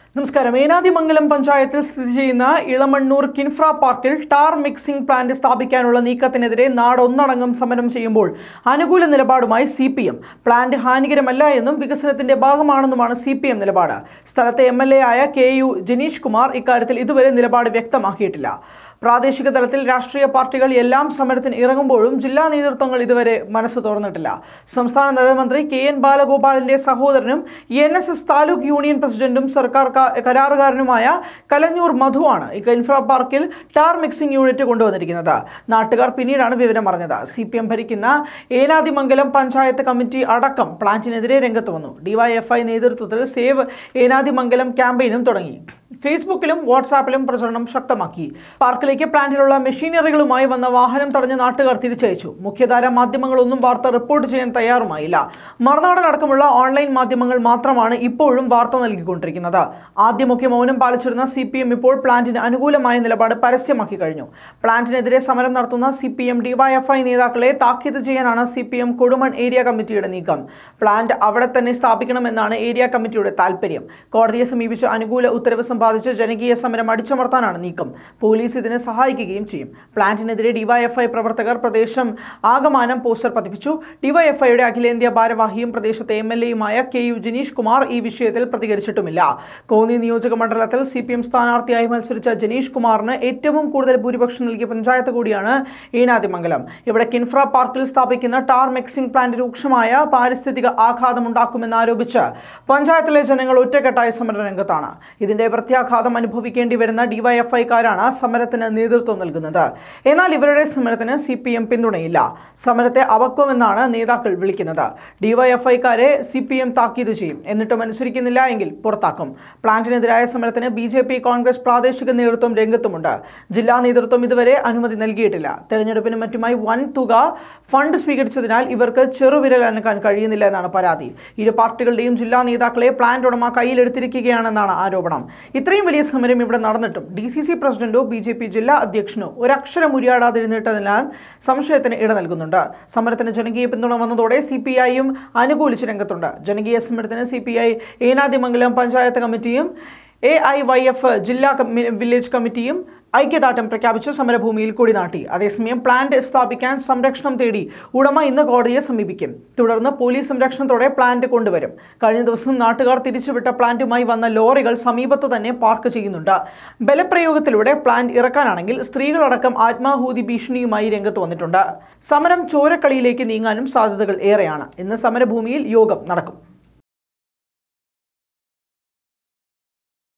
നമസ്കാരം ഏനാദിമംഗലം പഞ്ചായത്തിൽ സ്ഥിതി ചെയ്യുന്ന ഇളമണ്ണൂർ കിൻഫ്ര പാർക്കിൽ ടാർ മിക്സിംഗ് പ്ലാന്റ് സ്ഥാപിക്കാനുള്ള നീക്കത്തിനെതിരെ നാടൊന്നടങ്കം സമരം ചെയ്യുമ്പോൾ അനുകൂല നിലപാടുമായി സി പി എം പ്ലാന്റ് ഹാനികരമല്ല എന്നും വികസനത്തിന്റെ ഭാഗമാണെന്നുമാണ് സി പി എം നിലപാട് സ്ഥലത്തെ എം എൽ എ ആയ കെ യു ജനീഷ് കുമാർ ഇക്കാര്യത്തിൽ ഇതുവരെ നിലപാട് വ്യക്തമാക്കിയിട്ടില്ല പ്രാദേശിക തലത്തിൽ രാഷ്ട്രീയ പാർട്ടികൾ എല്ലാം സമരത്തിന് ഇറങ്ങുമ്പോഴും ജില്ലാ നേതൃത്വങ്ങൾ ഇതുവരെ മനസ്സ് തുറന്നിട്ടില്ല സംസ്ഥാന ധനമന്ത്രി കെ എൻ ബാലഗോപാലിന്റെ സഹോദരനും N S S taluk union പ്രസിഡന്റും സർക്കാർ ക- കരാറുകാരനുമായ കലഞ്ഞൂർ മധുവാണ് ഈ ഇൻഫ്ര പാർക്കിൽ ടാർ മിക്സിംഗ് യൂണിറ്റ് കൊണ്ടുവന്നിരിക്കുന്നത് നാട്ടുകാർ പിന്നീടാണ് വിവരം അറിഞ്ഞത് സി പി എം ഭരിക്കുന്ന ഏനാദിമംഗലം പഞ്ചായത്ത് കമ്മിറ്റി അടക്കം പ്ലാന്റിനെതിരെ രംഗത്ത് വന്നു ഡിവൈഎഫ്ഐ നേതൃത്വത്തിൽ സേവ് ഏനാദിമംഗലം ക്യാമ്പയിനും തുടങ്ങി ഫേസ്ബുക്കിലും വാട്സാപ്പിലും പ്രചരണം ശക്തമാക്കി പാർക്കിലേക്ക് പ്ലാന്റിലുള്ള മെഷീനറികളുമായി വന്ന വാഹനം തടഞ്ഞ നാട്ടുകാർ തിരിച്ചയച്ചു മുഖ്യധാര മാധ്യമങ്ങളൊന്നും വാർത്ത റിപ്പോർട്ട് ചെയ്യാൻ തയ്യാറുമായില്ല മറുനാടൻ അടക്കമുള്ള ഓൺലൈൻ മാധ്യമങ്ങൾ മാത്രമാണ് ഇപ്പോഴും വാർത്ത നൽകിക്കൊണ്ടിരിക്കുന്നത് ആദ്യമൊക്കെ മൗനം പാലിച്ചിരുന്ന സി പി എം ഇപ്പോൾ പ്ലാന്റിന് അനുകൂലമായ നിലപാട് പരസ്യമാക്കി കഴിഞ്ഞു പ്ലാന്റിനെതിരെ സമരം നടത്തുന്ന സി പി എം ഡിവൈഎഫ്ഐ നേതാക്കളെ താക്കീത് ചെയ്യാനാണ് C P M Kodumon area കമ്മിറ്റിയുടെ നീക്കം പ്ലാന്റ് അവിടെ തന്നെ സ്ഥാപിക്കണമെന്നാണ് ഏരിയ കമ്മിറ്റിയുടെ താൽപ്പര്യം കോടതിയെ സമീപിച്ച് അനുകൂല ഉത്തരവ് സമ്പാദിച്ച് ജനകീയ സമരം അടിച്ചമർത്താനാണ് നീക്കം പോലീസ് ഇതിന് സഹായിക്കുകയും ചെയ്യും പ്ലാന്റിനെതിരെ ഡിവൈഎഫ്ഐ പ്രവർത്തകർ പ്രദേശം ആകമാനം പോസ്റ്റർ പതിപ്പിച്ചു ഡിവൈഎഫ്ഐയുടെ അഖിലേന്ത്യാ ഭാരവാഹിയും പ്രദേശത്തെ എം എൽ എയുമായ കെ യു ജനീഷ് കുമാർ ഈ വിഷയത്തിൽ പ്രതികരിച്ചിട്ടുമില്ല കോന്നി നിയോജക മണ്ഡലത്തിൽ സി പി എം സ്ഥാനാർത്ഥിയായി മത്സരിച്ച ജനീഷ് കുമാറിന് ഏറ്റവും കൂടുതൽ ഭൂരിപക്ഷം നൽകിയ പഞ്ചായത്ത് കൂടിയാണ് ഏനാദിമംഗലം ഇവിടെ കിൻഫ്ര പാർക്കിൽ സ്ഥാപിക്കുന്ന ടാർ മിക്സിംഗ് പ്ലാന്റ് രൂക്ഷമായ പാരിസ്ഥിതിക ആഘാതമുണ്ടാക്കുമെന്നാരോപിച്ച് പഞ്ചായത്തിലെ ജനങ്ങൾ ഒറ്റക്കെട്ടായ സമര രംഗത്താണ് ഇതിന്റെ പ്രത്യാഘാതം അനുഭവിക്കേണ്ടി വരുന്ന ഡിവൈഎഫ്ഐക്കാരാണ് സമരത്തിന് നേതൃത്വം നൽകുന്നത് എന്നാൽ ഇവരുടെ സമരത്തിന് സി പി എം പിന്തുണയില്ല സമരത്തെ അവക്വമെന്നാണ് നേതാക്കൾ വിളിക്കുന്നത് ഡിവൈഎഫ്ഐക്കാരെ സി പി എം താക്കീത് ചെയ്യും എന്നിട്ടും അനുസരിക്കുന്നില്ല എങ്കിൽ പുറത്താക്കും പ്ലാന്റിനെതിരായ സമരത്തിന് ബി ജെ പി കോൺഗ്രസ് പ്രാദേശിക നേതൃത്വം രംഗത്തുമുണ്ട് ജില്ലാ നേതൃത്വം ഇതുവരെ അനുമതി നൽകിയിട്ടില്ല തെരഞ്ഞെടുപ്പിനും മറ്റുമായി വൻ തുക ഫണ്ട് സ്വീകരിച്ചതിനാൽ ഇവർക്ക് ചെറുവിരൽ അനക്കാൻ കഴിയുന്നില്ല എന്നാണ് പരാതി ഇരു പാർട്ടികളുടെയും ജില്ലാ നേതാക്കളെ പ്ലാന്റ് ഉടമ കയ്യിലെടുത്തിരിക്കുകയാണെന്നാണ് ആരോപണം ഇത്രയും വലിയ സമരം ഇവിടെ നടന്നിട്ടും ഡി സി സി പ്രസിഡന്റോ ബി ജെ പി ജില്ലാ അധ്യക്ഷനോ ഒരക്ഷരം ഉരിയാടാതിരുന്നിട്ടതിനാൽ സംശയത്തിന് ഇട നൽകുന്നുണ്ട് സമരത്തിന് ജനകീയ പിന്തുണ വന്നതോടെ സി പി ഐയും അനുകൂലിച്ച് രംഗത്തുണ്ട് ജനകീയ സമരത്തിന് C P I Enadimangalam panchayat കമ്മിറ്റിയും എ ഐ വൈ എഫ് ജില്ലാ കമ്മി- വില്ലേജ് കമ്മിറ്റിയും ഐക്യദാർഢ്യം പ്രഖ്യാപിച്ച് സമരഭൂമിയിൽ കൊടി നാട്ടി അതേസമയം പ്ലാന്റ് സ്ഥാപിക്കാൻ സംരക്ഷണം തേടി ഉടമ ഇന്ന് കോടതിയെ സമീപിക്കും തുടർന്ന് പോലീസ് സംരക്ഷണത്തോടെ പ്ലാന്റ് കൊണ്ടുവരും കഴിഞ്ഞ ദിവസം നാട്ടുകാർ തിരിച്ചുവിട്ട പ്ലാന്റുമായി വന്ന ലോറികൾ സമീപത്ത് തന്നെ പാർക്ക് ചെയ്യുന്നുണ്ട് ബലപ്രയോഗത്തിലൂടെ പ്ലാന്റ് ഇറക്കാനാണെങ്കിൽ സ്ത്രീകളടക്കം ആത്മാഹൂതി ഭീഷണിയുമായി രംഗത്ത് വന്നിട്ടുണ്ട് സമരം ചോരക്കളിയിലേക്ക് നീങ്ങാനും സാധ്യതകൾ ഏറെയാണ് ഇന്ന് സമരഭൂമിയിൽ യോഗം നടക്കും